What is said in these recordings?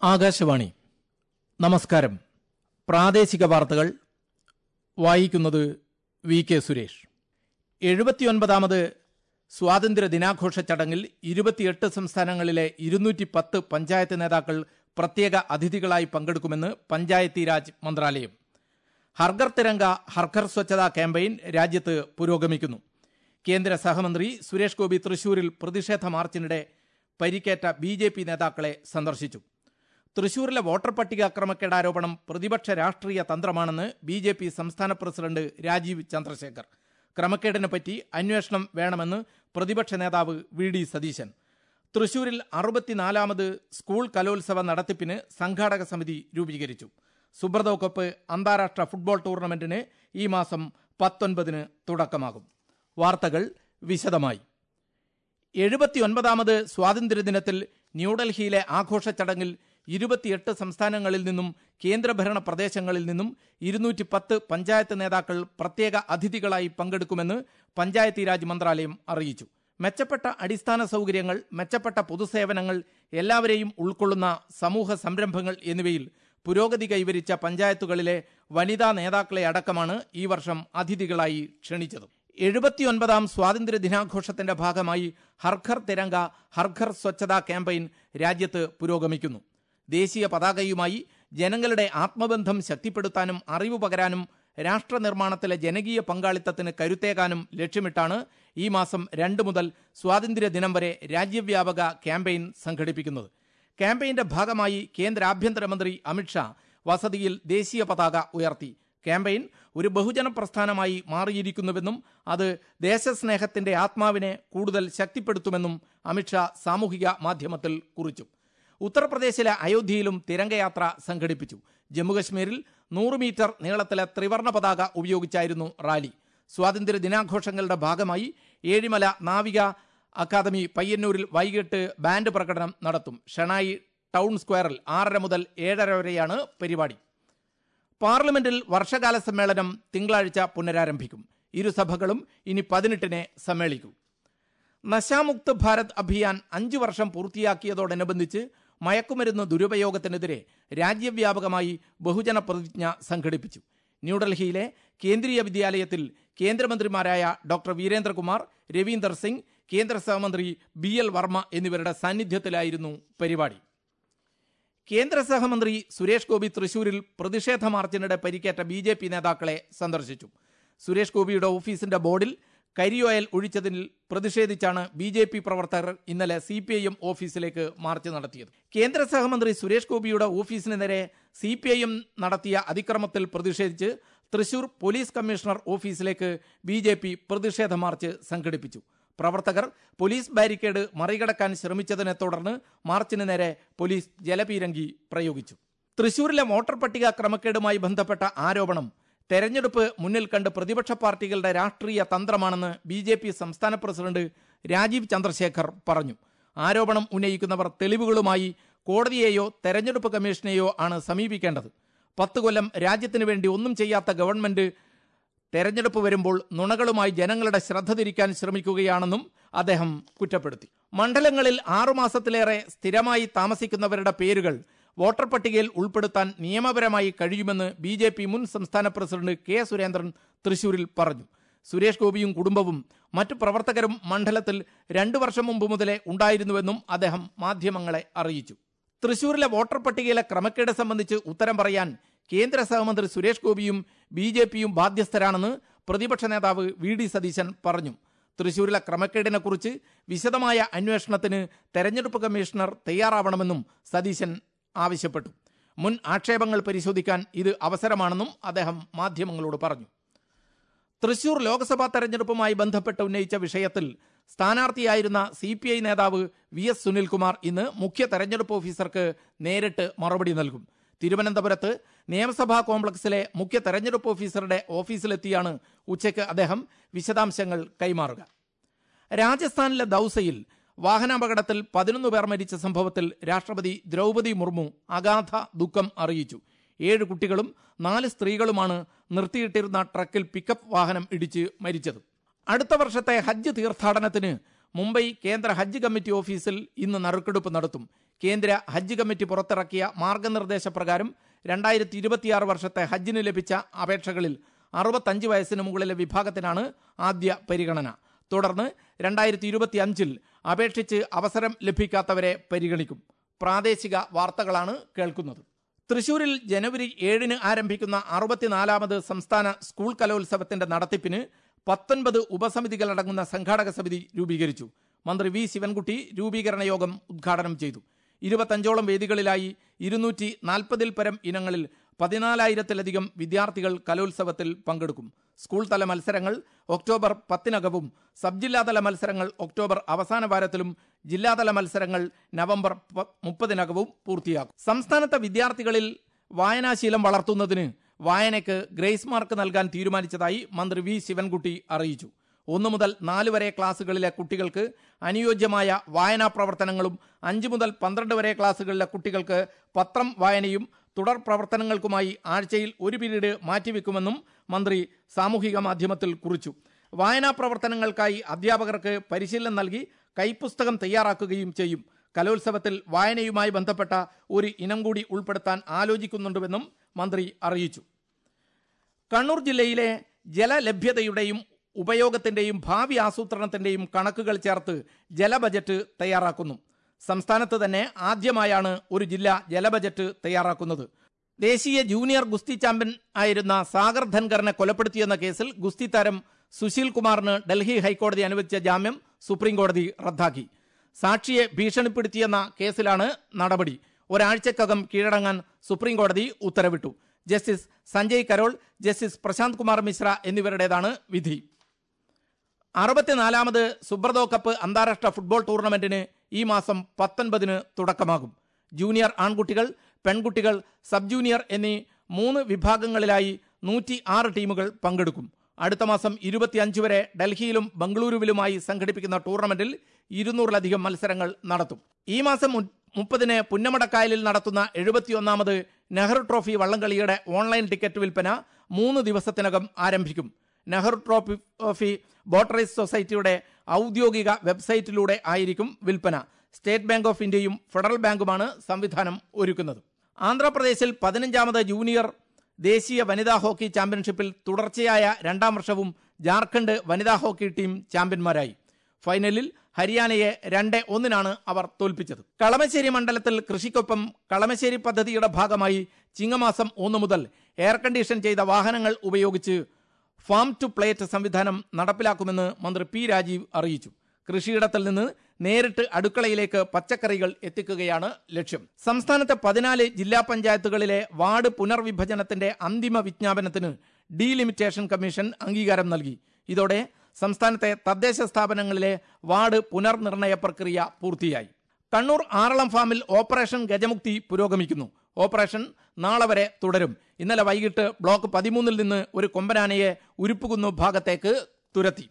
ആകാശവാണി നമസ്കാരം പ്രാദേശിക വാർത്തകൾ വായിക്കുന്നത് വി കെ സുരേഷ് എഴുപത്തിയൊൻപതാമത് സ്വാതന്ത്ര്യ ദിനാഘോഷ ചടങ്ങിൽ ഇരുപത്തിയെട്ട് സംസ്ഥാനങ്ങളിലെ ഇരുന്നൂറ്റി പത്ത് പഞ്ചായത്ത് നേതാക്കൾ പ്രത്യേക അതിഥികളായി പങ്കെടുക്കുമെന്ന് പഞ്ചായത്തി രാജ് മന്ത്രാലയം ഹർഗർ തിരങ്ക ഹർഘർ സ്വച്ഛത ക്യാമ്പയിൻ രാജ്യത്ത് പുരോഗമിക്കുന്നു കേന്ദ്ര സഹമന്ത്രി സുരേഷ് ഗോപി തൃശൂരിൽ പ്രതിഷേധ മാർച്ചിനിടെ പരിക്കേറ്റ ബി ജെ പി നേതാക്കളെ സന്ദർശിച്ചു തൃശൂരിലെ വോട്ടർ പട്ടിക ക്രമക്കേട് ആരോപണം പ്രതിപക്ഷ രാഷ്ട്രീയ തന്ത്രമാണെന്ന് ബി ജെ പി സംസ്ഥാന പ്രസിഡന്റ് രാജീവ് ചന്ദ്രശേഖർ ക്രമക്കേടിനെ പറ്റി അന്വേഷണം വേണമെന്ന് പ്രതിപക്ഷ നേതാവ് വി ഡി സതീശൻ തൃശൂരിൽ അറുപത്തിനാലാമത് സ്കൂൾ കലോത്സവ നടത്തിപ്പിന് സംഘാടക സമിതി രൂപീകരിച്ചു സുബ്രതോ കപ്പ് അന്താരാഷ്ട്ര ഫുട്ബോൾ ടൂർണമെന്റിന് ഈ മാസം പത്തൊൻപതിന് തുടക്കമാകും വാർത്തകൾ വിശദമായി എഴുപത്തിയൊൻപതാമത് സ്വാതന്ത്ര്യദിനത്തിൽ ന്യൂഡൽഹിയിലെ ആഘോഷ ചടങ്ങിൽ ഇരുപത്തിയെട്ട് സംസ്ഥാനങ്ങളിൽ നിന്നും കേന്ദ്രഭരണ പ്രദേശങ്ങളിൽ നിന്നും ഇരുന്നൂറ്റി പത്ത് പഞ്ചായത്ത് നേതാക്കൾ പ്രത്യേക അതിഥികളായി പങ്കെടുക്കുമെന്ന് പഞ്ചായത്തി രാജ് മന്ത്രാലയം അറിയിച്ചു മെച്ചപ്പെട്ട അടിസ്ഥാന സൗകര്യങ്ങൾ മെച്ചപ്പെട്ട പൊതുസേവനങ്ങൾ എല്ലാവരെയും ഉൾക്കൊള്ളുന്ന സമൂഹ സംരംഭങ്ങൾ എന്നിവയിൽ പുരോഗതി കൈവരിച്ച പഞ്ചായത്തുകളിലെ വനിതാ നേതാക്കളെ അടക്കമാണ് ഈ വർഷം അതിഥികളായി ക്ഷണിച്ചത് എഴുപത്തിയൊൻപതാം സ്വാതന്ത്ര്യ ദിനാഘോഷത്തിന്റെ ഭാഗമായി ഹർഘർ തിരങ്ക ഹർഘർ സ്വച്ഛതാ ക്യാമ്പയിൻ രാജ്യത്ത് പുരോഗമിക്കുന്നു ദേശീയ പതാകയുമായി ജനങ്ങളുടെ ആത്മബന്ധം ശക്തിപ്പെടുത്താനും അറിവ് പകരാനും രാഷ്ട്ര നിർമ്മാണത്തിലെ ജനകീയ പങ്കാളിത്തത്തിന് കരുത്തേകാനും ലക്ഷ്യമിട്ടാണ് ഈ മാസം രണ്ട് മുതൽ സ്വാതന്ത്ര്യ ദിനം വരെ രാജ്യവ്യാപക ക്യാമ്പയിൻ സംഘടിപ്പിക്കുന്നത് ക്യാമ്പയിന്റെ ഭാഗമായി കേന്ദ്ര ആഭ്യന്തരമന്ത്രി അമിത്ഷാ വസതിയിൽ ദേശീയ പതാക ഉയർത്തി ക്യാമ്പയിൻ ഒരു ബഹുജന പ്രസ്ഥാനമായി മാറിയിരിക്കുന്നുവെന്നും അത് ദേശസ്നേഹത്തിന്റെ ആത്മാവിനെ കൂടുതൽ ശക്തിപ്പെടുത്തുമെന്നും അമിത്ഷാ സാമൂഹിക മാധ്യമത്തിൽ കുറിച്ചു ഉത്തർപ്രദേശിലെ അയോധ്യയിലും തിരംഗയാത്ര സംഘടിപ്പിച്ചു ജമ്മുകശ്മീരിൽ നൂറ് മീറ്റർ നീളത്തിലെ ത്രിവർണ പതാക ഉപയോഗിച്ചായിരുന്നു റാലി സ്വാതന്ത്ര്യ ദിനാഘോഷങ്ങളുടെ ഭാഗമായി ഏഴിമല നാവിക അക്കാദമി പയ്യന്നൂരിൽ വൈകിട്ട് ബാൻഡ് പ്രകടനം നടത്തും ഷെണായി ടൗൺ സ്ക്വയറിൽ ആറര മുതൽ ഏഴര വരെയാണ് പരിപാടി പാർലമെന്റിൽ വർഷകാല സമ്മേളനം തിങ്കളാഴ്ച പുനരാരംഭിക്കും ഇരുസഭകളും ഇനി പതിനെട്ടിനെ സമ്മേളിക്കും നശാമുക്ത് ഭാരത് അഭിയാൻ അഞ്ചു വർഷം പൂർത്തിയാക്കിയതോടനുബന്ധിച്ച് മയക്കുമരുന്ന് ദുരുപയോഗത്തിനെതിരെ രാജ്യവ്യാപകമായി ബഹുജന പ്രതിജ്ഞ സംഘടിപ്പിച്ചു ന്യൂഡൽഹിയിലെ കേന്ദ്രീയ വിദ്യാലയത്തിൽ കേന്ദ്രമന്ത്രിമാരായ ഡോക്ടർ വീരേന്ദ്രകുമാർ രവീന്ദർ സിംഗ് കേന്ദ്ര സഹമന്ത്രി ബി എൽ വർമ്മ എന്നിവരുടെ സാന്നിധ്യത്തിലായിരുന്നു പരിപാടി കേന്ദ്ര സഹമന്ത്രി സുരേഷ് ഗോപി തൃശൂരിൽ പ്രതിഷേധ മാർച്ചിനിടെ പരിക്കേറ്റ ബി ജെ പി നേതാക്കളെ സന്ദർശിച്ചു സുരേഷ് ഗോപിയുടെ ഓഫീസിന്റെ ബോർഡിൽ കരിയോയൽ ഒഴിച്ചതിൽ പ്രതിഷേധിച്ചാണ് ബി ജെ പി പ്രവർത്തകർ ഇന്നലെ സി പി ഐ എം ഓഫീസിലേക്ക് മാർച്ച് നടത്തിയത് കേന്ദ്ര സഹമന്ത്രി സുരേഷ് ഗോപിയുടെ ഓഫീസിന് നേരെ സി പി ഐ എം നടത്തിയ അതിക്രമത്തിൽ പ്രതിഷേധിച്ച് തൃശൂർ പോലീസ് കമ്മീഷണർ ഓഫീസിലേക്ക് ബി ജെ പി പ്രതിഷേധ മാർച്ച് സംഘടിപ്പിച്ചു പ്രവർത്തകർ പോലീസ് ബാരിക്കേഡ് മറികടക്കാൻ ശ്രമിച്ചതിനെ തുടർന്ന് മാർച്ചിന് നേരെ പോലീസ് ജലപീരങ്കി പ്രയോഗിച്ചു തൃശൂരിലെ വോട്ടർ പട്ടിക ക്രമക്കേടുമായി ബന്ധപ്പെട്ട ആരോപണം തെരഞ്ഞെടുപ്പ് മുന്നിൽ കണ്ട് പ്രതിപക്ഷ പാർട്ടികളുടെ രാഷ്ട്രീയ തന്ത്രമാണെന്ന് ബി ജെ പി സംസ്ഥാന പ്രസിഡന്റ് രാജീവ് ചന്ദ്രശേഖർ പറഞ്ഞു ആരോപണം ഉന്നയിക്കുന്നവർ തെളിവുകളുമായി കോടതിയെയോ തെരഞ്ഞെടുപ്പ് കമ്മീഷനെയോ ആണ് സമീപിക്കേണ്ടത് പത്ത് കൊല്ലം രാജ്യത്തിന് വേണ്ടി ഒന്നും ചെയ്യാത്ത ഗവൺമെന്റ് തെരഞ്ഞെടുപ്പ് വരുമ്പോൾ നുണകളുമായി ജനങ്ങളുടെ ശ്രദ്ധ തിരിക്കാൻ ശ്രമിക്കുകയാണെന്നും അദ്ദേഹം കുറ്റപ്പെടുത്തി മണ്ഡലങ്ങളിൽ ആറുമാസത്തിലേറെ സ്ഥിരമായി താമസിക്കുന്നവരുടെ പേരുകൾ വോട്ടർ പട്ടികയിൽ ഉൾപ്പെടുത്താൻ നിയമപരമായി കഴിയുമെന്ന് ബി ജെ പി മുൻ സംസ്ഥാന പ്രസിഡന്റ് കെ സുരേന്ദ്രൻ തൃശൂരിൽ പറഞ്ഞു സുരേഷ് ഗോപിയും കുടുംബവും മറ്റു പ്രവർത്തകരും മണ്ഡലത്തിൽ രണ്ടു വർഷം മുമ്പ് മുതലേ ഉണ്ടായിരുന്നുവെന്നും അദ്ദേഹം മാധ്യമങ്ങളെ അറിയിച്ചു തൃശൂരിലെ വോട്ടർ പട്ടികയിലെ ക്രമക്കേട് സംബന്ധിച്ച് ഉത്തരം പറയാൻ കേന്ദ്ര സഹമന്ത്രി സുരേഷ് ഗോപിയും ബി ജെ പിയും ബാധ്യസ്ഥരാണെന്ന് പ്രതിപക്ഷ നേതാവ് വി ഡി സതീശൻ പറഞ്ഞു തൃശൂരിലെ ക്രമക്കേടിനെക്കുറിച്ച് വിശദമായ അന്വേഷണത്തിന് തെരഞ്ഞെടുപ്പ് കമ്മീഷണർ തയ്യാറാവണമെന്നും സതീശൻ ആവശ്യപ്പെട്ടു മുൻ ആക്ഷേപങ്ങൾ പരിശോധിക്കാൻ ഇത് അവസരമാണെന്നും അദ്ദേഹം മാധ്യമങ്ങളോട് പറഞ്ഞു തൃശൂർ ലോക്സഭാ തെരഞ്ഞെടുപ്പുമായി ബന്ധപ്പെട്ട് ഉന്നയിച്ച വിഷയത്തിൽ സ്ഥാനാർത്ഥിയായിരുന്ന സി പി ഐ നേതാവ് വി എസ് സുനിൽകുമാർ ഇന്ന് മുഖ്യ തെരഞ്ഞെടുപ്പ് ഓഫീസർക്ക് നേരിട്ട് മറുപടി നൽകും തിരുവനന്തപുരത്ത് നിയമസഭാ കോംപ്ലക്സിലെ മുഖ്യ തെരഞ്ഞെടുപ്പ് ഓഫീസറുടെ ഓഫീസിലെത്തിയാണ് ഉച്ചയ്ക്ക് അദ്ദേഹം വിശദാംശങ്ങൾ കൈമാറുക രാജസ്ഥാനിലെ ദൌസയിൽ വാഹനാപകടത്തിൽ പതിനൊന്ന് പേർ മരിച്ച സംഭവത്തിൽ രാഷ്ട്രപതി ദ്രൗപതി മുർമു അഗാധ ദുഃഖം അറിയിച്ചു ഏഴ് കുട്ടികളും നാല് സ്ത്രീകളുമാണ് നിർത്തിയിട്ടിരുന്ന ട്രക്കിൽ പിക്കപ്പ് വാഹനം ഇടിച്ച് മരിച്ചത് അടുത്ത വർഷത്തെ ഹജ്ജ് തീർത്ഥാടനത്തിന് മുംബൈ കേന്ദ്ര ഹജ്ജ് കമ്മിറ്റി ഓഫീസിൽ ഇന്ന് നറുക്കെടുപ്പ് നടത്തും കേന്ദ്ര ഹജ്ജ് കമ്മിറ്റി പുറത്തിറക്കിയ മാർഗനിർദ്ദേശപ്രകാരം രണ്ടായിരത്തി ഇരുപത്തിയാറ് വർഷത്തെ ഹജ്ജിന് ലഭിച്ച അപേക്ഷകളിൽ അറുപത്തഞ്ച് വയസ്സിന് മുകളിലെ വിഭാഗത്തിനാണ് ആദ്യ പരിഗണന തുടർന്ന് രണ്ടായിരത്തി ഇരുപത്തി അഞ്ചിൽ അപേക്ഷിച്ച് അവസരം ലഭിക്കാത്തവരെ പരിഗണിക്കും പ്രാദേശിക വാർത്തകളാണ് കേൾക്കുന്നത് തൃശൂരിൽ ജനുവരി ഏഴിന് ആരംഭിക്കുന്ന അറുപത്തിനാലാമത് സംസ്ഥാന സ്കൂൾ കലോത്സവത്തിന്റെ നടത്തിപ്പിന് പത്തൊൻപത് ഉപസമിതികളടങ്ങുന്ന സംഘാടക സമിതി രൂപീകരിച്ചു മന്ത്രി വി ശിവൻകുട്ടി രൂപീകരണ യോഗം ഉദ്ഘാടനം ചെയ്തു ഇരുപത്തഞ്ചോളം വേദികളിലായി ഇരുന്നൂറ്റി നാൽപ്പതിൽ പരം ഇനങ്ങളിൽ പതിനാലായിരത്തിലധികം വിദ്യാർത്ഥികൾ കലോത്സവത്തിൽ പങ്കെടുക്കും സ്കൂൾ തല മത്സരങ്ങൾ ഒക്ടോബർ പത്തിനകവും സബ് ജില്ലാതല മത്സരങ്ങൾ ഒക്ടോബർ അവസാന വാരത്തിലും ജില്ലാതല മത്സരങ്ങൾ നവംബർ പ- മുപ്പതിനകവും പൂർത്തിയാക്കും സംസ്ഥാനത്തെ വിദ്യാർത്ഥികളിൽ വായനാശീലം വളർത്തുന്നതിന് വായനയ്ക്ക് ഗ്രേസ് മാർക്ക് നൽകാൻ തീരുമാനിച്ചതായി മന്ത്രി വി ശിവൻകുട്ടി അറിയിച്ചു ഒന്നു മുതൽ നാല് വരെ ക്ലാസ്സുകളിലെ കുട്ടികൾക്ക് അനുയോജ്യമായ വായനാ പ്രവർത്തനങ്ങളും അഞ്ച് മുതൽ പന്ത്രണ്ട് വരെ ക്ലാസ്സുകളിലെ കുട്ടികൾക്ക് പത്രം വായനയും തുടർ പ്രവർത്തനങ്ങൾക്കുമായി ആഴ്ചയിൽ ഒരു പീരീഡ് മാറ്റിവെക്കുമെന്നും മന്ത്രി സാമൂഹിക മാധ്യമത്തിൽ കുറിച്ചു വായനാ പ്രവർത്തനങ്ങൾക്കായി അധ്യാപകർക്ക് പരിശീലനം നൽകി കൈപ്പുസ്തകം തയ്യാറാക്കുകയും ചെയ്യും കലോത്സവത്തിൽ വായനയുമായി ബന്ധപ്പെട്ട ഒരു ഇനം കൂടി ഉൾപ്പെടുത്താൻ ആലോചിക്കുന്നുണ്ടുവെന്നും മന്ത്രി അറിയിച്ചു കണ്ണൂർ ജില്ലയിലെ ജലലഭ്യതയുടെയും ഉപയോഗത്തിന്റെയും ഭാവി ആസൂത്രണത്തിന്റെയും കണക്കുകൾ ചേർത്ത് ജലബജറ്റ് തയ്യാറാക്കുന്നു സംസ്ഥാനത്ത് തന്നെ ആദ്യമായാണ് ഒരു ജില്ല ജലബജറ്റ് തയ്യാറാക്കുന്നത് ദേശീയ ജൂനിയർ ഗുസ്തി ചാമ്പ്യൻ ആയിരുന്ന സാഗർ ധൻകറിനെ കൊലപ്പെടുത്തിയെന്ന കേസിൽ ഗുസ്തി താരം സുശീൽ കുമാറിന് ഡൽഹി ഹൈക്കോടതി അനുവദിച്ച ജാമ്യം സുപ്രീം കോടതി റദ്ദാക്കി സാക്ഷിയെ ഭീഷണിപ്പെടുത്തിയെന്ന കേസിലാണ് നടപടി ഒരാഴ്ചക്കകം കീഴടങ്ങാൻ സുപ്രീം കോടതി ഉത്തരവിട്ടു ജസ്റ്റിസ് സഞ്ജയ് കരോൾ ജസ്റ്റിസ് പ്രശാന്ത് കുമാർ മിശ്ര എന്നിവരുടേതാണ് വിധി അറുപത്തിനാലാമത് സുബ്രതോ കപ്പ് അന്താരാഷ്ട്ര ഫുട്ബോൾ ടൂർണമെന്റിന് ഈ മാസം പത്തൊൻപതിന് തുടക്കമാകും ജൂനിയർ ആൺകുട്ടികൾ പെൺകുട്ടികൾ സബ് ജൂനിയർ എന്നീ മൂന്ന് വിഭാഗങ്ങളിലായി നൂറ്റി ആറ് ടീമുകൾ പങ്കെടുക്കും അടുത്ത മാസം ഇരുപത്തിയഞ്ച് വരെ ഡൽഹിയിലും ബംഗളൂരുവിലുമായി സംഘടിപ്പിക്കുന്ന ടൂർണമെന്റിൽ ഇരുന്നൂറിലധികം മത്സരങ്ങൾ നടത്തും ഈ മാസം മു- മുപ്പതിന് പുന്നമടക്കായലിൽ നടത്തുന്ന എഴുപത്തിയൊന്നാമത് നെഹ്റു ട്രോഫി വള്ളംകളിയുടെ ഓൺലൈൻ ടിക്കറ്റ് വിൽപ്പന മൂന്ന് ദിവസത്തിനകം ആരംഭിക്കും Nehru trophy trophy boat race സൊസൈറ്റിയുടെ ഔദ്യോഗിക വെബ്സൈറ്റിലൂടെ ആയിരിക്കും വിൽപ്പന സ്റ്റേറ്റ് ബാങ്ക് ഓഫ് ഇന്ത്യയും ഫെഡറൽ ബാങ്കുമാണ് സംവിധാനം ഒരുക്കുന്നത് ആന്ധ്രാപ്രദേശിൽ പതിനഞ്ചാമത് ജൂനിയർ ദേശീയ വനിതാ ഹോക്കി ചാമ്പ്യൻഷിപ്പിൽ തുടർച്ചയായ രണ്ടാം വർഷവും ജാർഖണ്ഡ് വനിതാ ഹോക്കി ടീം ചാമ്പ്യന്മാരായി ഫൈനലിൽ ഹരിയാനയെ രണ്ട് ഒന്നിനാണ് അവർ തോൽപ്പിച്ചത് കളമശ്ശേരി മണ്ഡലത്തിൽ കൃഷിക്കൊപ്പം കളമശ്ശേരി പദ്ധതിയുടെ ഭാഗമായി ചിങ്ങമാസം ഒന്ന് മുതൽ എയർ കണ്ടീഷൻ ചെയ്ത വാഹനങ്ങൾ ഉപയോഗിച്ച് ഫാം ടു പ്ലേറ്റ് സംവിധാനം നടപ്പിലാക്കുമെന്ന് മന്ത്രി പി രാജീവ് അറിയിച്ചു കൃഷിയിടത്തിൽ നിന്ന് നേരിട്ട് അടുക്കളയിലേക്ക് പച്ചക്കറികൾ എത്തിക്കുകയാണ് ലക്ഷ്യം സംസ്ഥാനത്തെ പതിനാല് ജില്ലാ പഞ്ചായത്തുകളിലെ വാർഡ് പുനർവിഭജനത്തിന്റെ അന്തിമ വിജ്ഞാപനത്തിന് ഡീലിമിറ്റേഷൻ കമ്മീഷൻ അംഗീകാരം നൽകി ഇതോടെ സംസ്ഥാനത്തെ തദ്ദേശ സ്ഥാപനങ്ങളിലെ വാർഡ് പുനർനിർണയ പ്രക്രിയ പൂർത്തിയായി കണ്ണൂർ ആറളം ഫാമിൽ ഓപ്പറേഷൻ ഗജമുക്തി പുരോഗമിക്കുന്നു ഓപ്പറേഷൻ നാളെ വരെ തുടരും ഇന്നലെ വൈകിട്ട് ബ്ലോക്ക് പതിമൂന്നിൽ നിന്ന് ഒരു കൊമ്പനാനയെ ഉരുപ്പുകുന്നു ഭാഗത്തേക്ക് തുരത്തി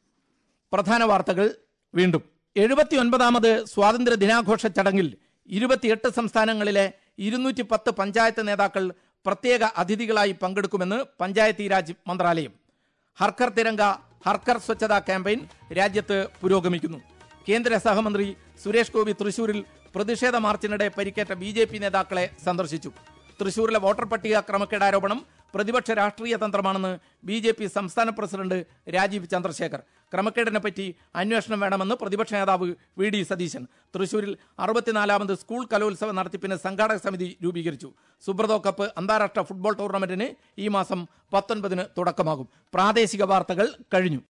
പ്രധാന വാർത്തകൾ വീണ്ടും എഴുപത്തിയൊൻപതാമത് സ്വാതന്ത്ര്യ ദിനാഘോഷ ചടങ്ങിൽ ഇരുപത്തിയെട്ട് സംസ്ഥാനങ്ങളിലെ ഇരുന്നൂറ്റി പത്ത് പഞ്ചായത്ത് നേതാക്കൾ പ്രത്യേക അതിഥികളായി പങ്കെടുക്കുമെന്ന് പഞ്ചായത്തി രാജ് മന്ത്രാലയം ഹർക്കർ തിരങ്ക ഹർക്കർ സ്വച്ഛതാ ക്യാമ്പയിൻ രാജ്യത്ത് പുരോഗമിക്കുന്നു കേന്ദ്ര സഹമന്ത്രി സുരേഷ് ഗോപി തൃശൂരിൽ പ്രതിഷേധ മാർച്ചിനിടെ പരിക്കേറ്റ ബി ജെ പി നേതാക്കളെ സന്ദർശിച്ചു തൃശൂരിലെ വോട്ടർ പട്ടിക ക്രമക്കേട് ആരോപണം പ്രതിപക്ഷ രാഷ്ട്രീയ തന്ത്രമാണെന്ന് ബി ജെ പി സംസ്ഥാന പ്രസിഡന്റ് രാജീവ് ചന്ദ്രശേഖർ ക്രമക്കേടിനെ പറ്റി അന്വേഷണം വേണമെന്ന് പ്രതിപക്ഷ നേതാവ് വി ഡി സതീശൻ തൃശൂരിൽ അറുപത്തിനാലാമത് സ്കൂൾ കലോത്സവ നടത്തിപ്പിന് സംഘാടക സമിതി രൂപീകരിച്ചു സുബ്രതോ കപ്പ് അന്താരാഷ്ട്ര ഫുട്ബോൾ ടൂർണമെന്റിന് ഈ മാസം പത്തൊൻപതിന് തുടക്കമാകും പ്രാദേശിക വാർത്തകൾ കഴിഞ്ഞു